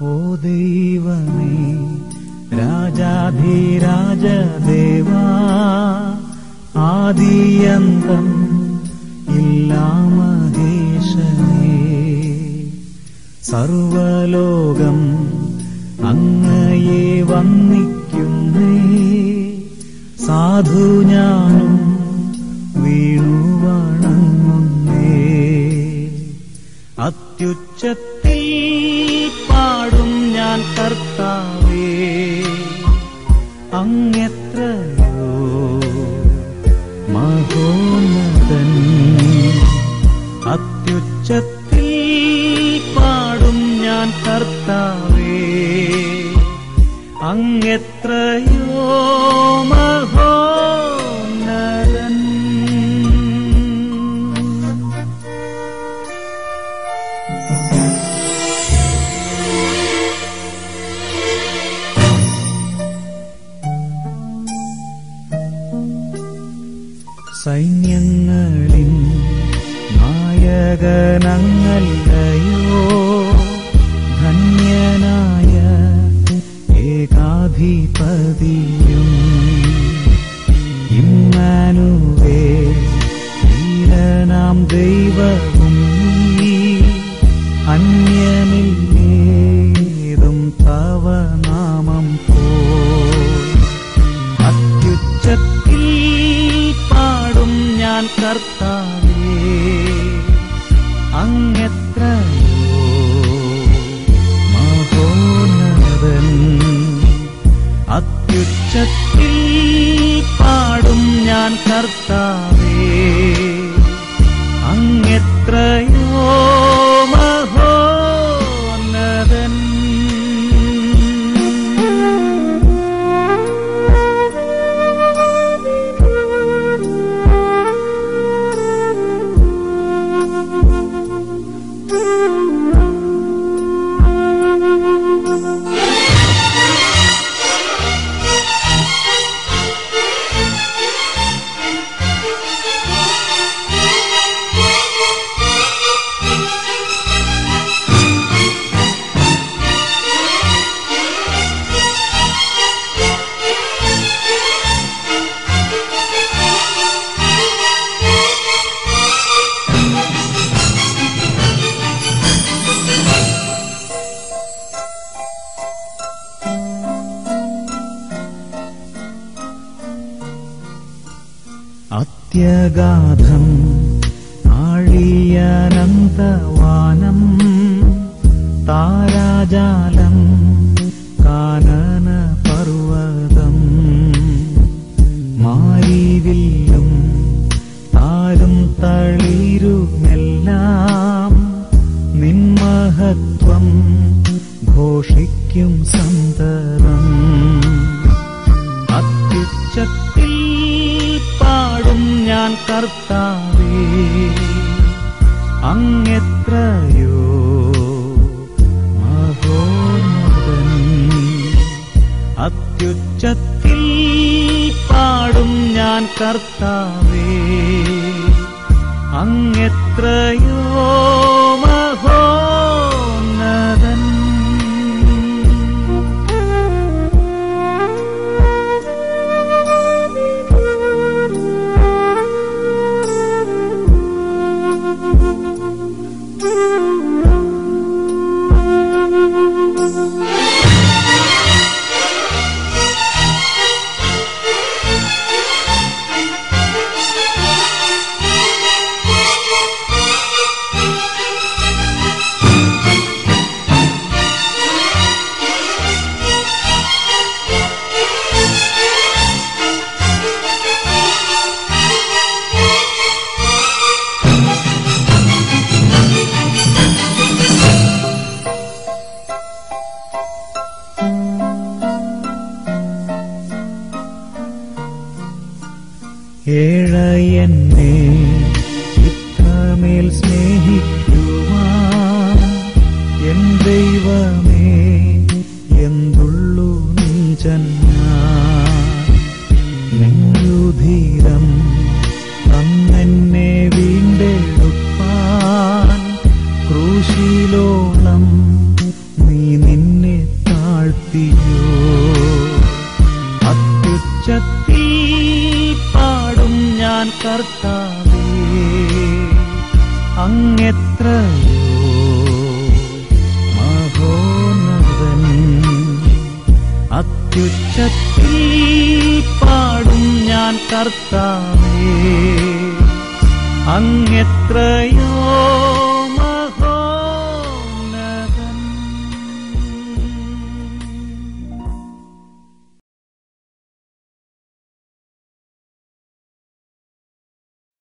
ഓ ദൈവമേ രാജാധിരാജദേവാ ആദിയന്തം ഇല്ലാമഹേശനേ സർവലോകം അങ്ങയെ വന്നിക്കുന്നേ സാധു ഞാനും വീണു വണങ്ങുന്നേ അത്യുച്ചത്തിൽ പാടും ഞാൻ കർത്താവേ അങ്ങെത്രയോ മഹോന്നതൻ അത്യുച്ചത്തിൽ പാടും ഞാൻ കർത്താവേ അങ്ങെത്രയോ മഹോന്നതൻ സൈന്യങ്ങളിൽ നായകനങ്ങല്ലയോ ധന്യനായ ഏകാധിപതിയും ഇമ്മാനുവേ വീരനാം ദൈവവും നീ അന്യമില്ലേതും തവ നാമം പോൽ അത്യുച്ചത്തിൽ പാടും ഞാൻ കർത്താവേ അങ്ങെത്രയോ മഹോന്നതൻ അത്യുച്ചത്തിൽ പാടും ഞാൻ കർത്താവേ അങ്ങെത്രയോ മഹോന്നതൻ അത്യഗാധം ആഴിയനന്തവാനം താരാജാലം കാനന പർവതം മാരിവില്ലും താരും തളിരുമെല്ലാം നിൻമഹത്വം ഘോഷിക്കും സന്തതം അത്യുച്ചത്തിൽ പാടും ഞാൻ കർത്താവേ അങ്ങെത്രയോ മഹോന്നതൻ അത്യുച്ചത്തിൽ പാടും ഞാൻ കർത്താവേ അങ്ങെത്രയോ മഹോന്നതൻ ഏഴയെന്നെ ഇത്രമേൽ സ്നേഹിക്കുവാൻ എൻ ദൈവമേ എന്തുള്ളു നീചന്മാർ നെഞ്ചുധീരം തന്നെന്നെ വീണ്ടെടുപ്പാൻ ക്രൂശിലോളം നീ നിന്നെ അത്യുച്ചത്തിൽ പാടും ഞാൻ കർത്താവേ അങ്ങെത്രയോ മഹോന്നതൻ അത്യുച്ചത്തിൽ പാടും ഞാൻ കർത്താവേ അങ്ങെത്രയോ